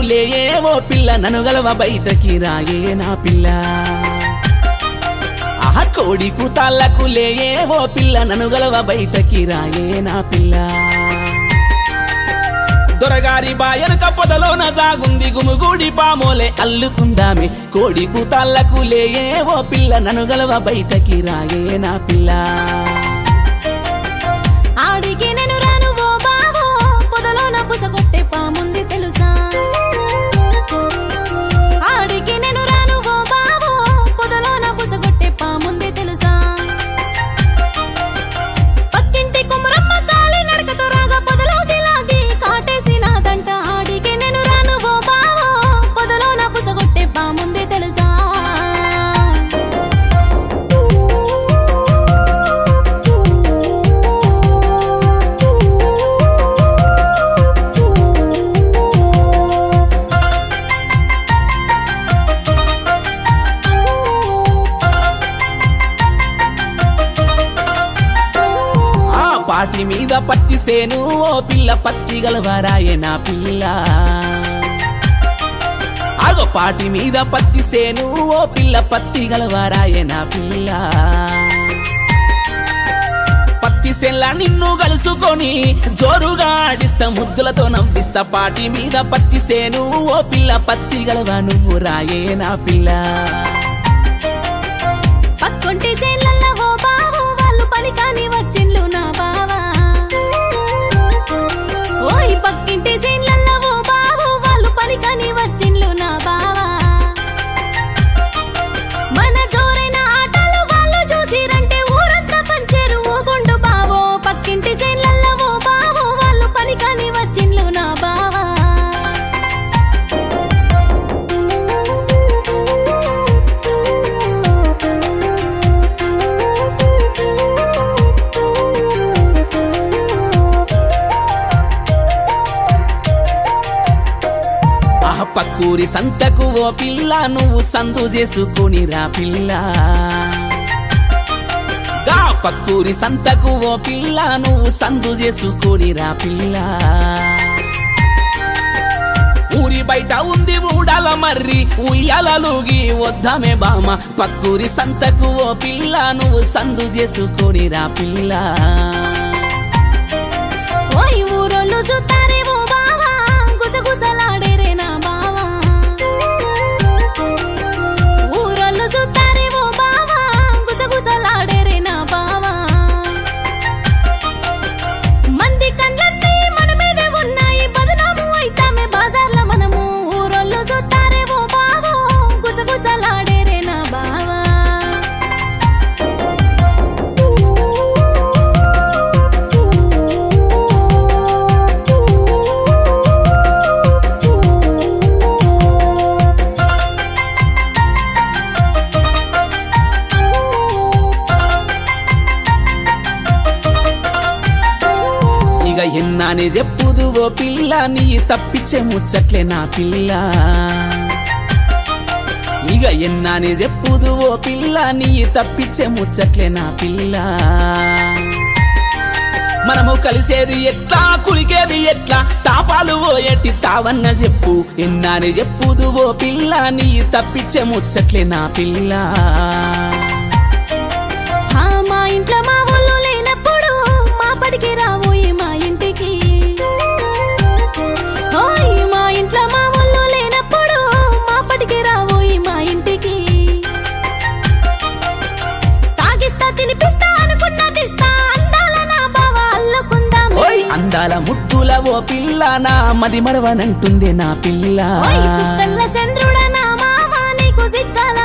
లేయే ఓ పిల్ల నన్ను గలవ బయటకి రాయే నా పిల్ల ఆహ కోడి కూతాళ్ళకు లేయే ఓ పిల్ల నన్ను గలవ బయటకి రాయే నా పిల్ల దొరగారి బాయనక పొదలోన జాగుంది గుమిగూడి పామోలే అల్లుకుందామే కోడి కూతాళ్ళకు లేయే ఓ పిల్ల నన్ను గలవ బయటకి రాయే నా పిల్ల ఆడికి నేను రాను ఓ బావో పొదలోన పుసగొట్టే పాముంది తెలుసా ఆడికి నేను రాను ఓ బావో పొదలోన పుసగొట్టే పాముంది తెలుసా పక్కింటి కుమరమ్మ కాలి నడకతో రాగా పొదలోకి లాగి కాటేసినాదంట ఆడికి నేను రాను ఓ బావో పొదలోన పుసగొట్టే పాముంది తెలుసా ఆ పాటి మీద పత్తి సేను ఓ పిల్ల పత్తి గలవారాయే నా పిల్ల అగో పాటి మీద పత్తి సేను ఓ పిల్ల పత్తి గలవారాయే నా పిల్ల పత్తి సెల్ల నిన్ను కలుసుకొని జోరుగా ఆడిస్తా ముద్దులతో నవ్విస్తా పాటి మీద పత్తి సేను ఓ పిల్ల పత్తి గలవా నువ్వు రాయే నా పిల్ల పక్కొంటి చేన్లల్ల ఓ బావు వాళ్ళు పని కాని వచ్చిండ్లు నా బావా ఓయ్ పక్కింటి చేన్లల్ల ఓ బావు వాళ్ళు పని కాని వచ్చిండ్లు నా బావా మన జోరైన ఆటలు వాళ్ళు చూసిరంటే ఊరంతా పంచేరు ఊగుండు బావో పక్కింటి చేన్లల్ల ఓ బావు వాళ్ళు పని కాని వచ్చిండ్లు నా బావా ఆ పక్కూరి సంతకు ఓ పిల్ల నువ్వు సందు చేసుకుని రా పిల్ల గా పక్కూరి సంతకు ఓ పిల్ల నువ్వు సందు చేసుకుని రా పిల్ల ఊరి బయట ఉంది ఊడాల మర్రి ఉయ్యాలలుగి వద్దామే బామ పక్కూరి సంతకు ఓ పిల్ల నువ్వు సందు చేసుకొని రా పిల్ల ఓయ్ ఊరోళ్ళు చూస్తారే ఓ బావా గుసగుసలాడేరే నా బావా ఊరోళ్ళు చూస్తారే ఓ బావా గుసగుసలాడేరే నా బావా మంది కళ్ళన్నీ మన మీదే ఉన్నాయి బదనాము అయితామే బజార్ల మనము ఊరోళ్ళు చూస్తారే ఓ బావో గుసగుసలాడేరే నా బావా ఇక ఎన్నానే చెప్పుదు ఓ పిల్ల నీ తప్పించే ముచ్చట్లే నా పిల్ల ఇక ఎన్నానే చెప్పుదు ఓ పిల్ల నీ తప్పించే ముచ్చట్లే నా పిల్ల మనము కలిసేది ఎట్లా కులికేది ఎట్లా తాపాలు ఓ ఎట్టి తావన్న చెప్పు ఎన్నానే చెప్పుదు ఓ పిల్ల నీ తప్పించే ముచ్చట్లే నా పిల్ల ఆ మా ఇంట్లో మా ఊళ్ళో లేనప్పుడు మా పడికి రాబోయి మా ఇంటికి ఓయ్ మా ఇంట్లో మా ఊళ్ళో లేనప్పుడు మా పడికి రాబోయి మా ఇంటికి తాగిస్తా తినిపిస్తా అనుకున్నా తీస్తా అందాల నా బావ అల్లుకుందాం ఓయ్ అందాల ముద్దుల ఓ పిల్ల నా మది మరవనంటుంది నా పిల్ల ఓయ్ సుక్కల్ల చంద్రుడ నా మామ నీకు సిగ్గాల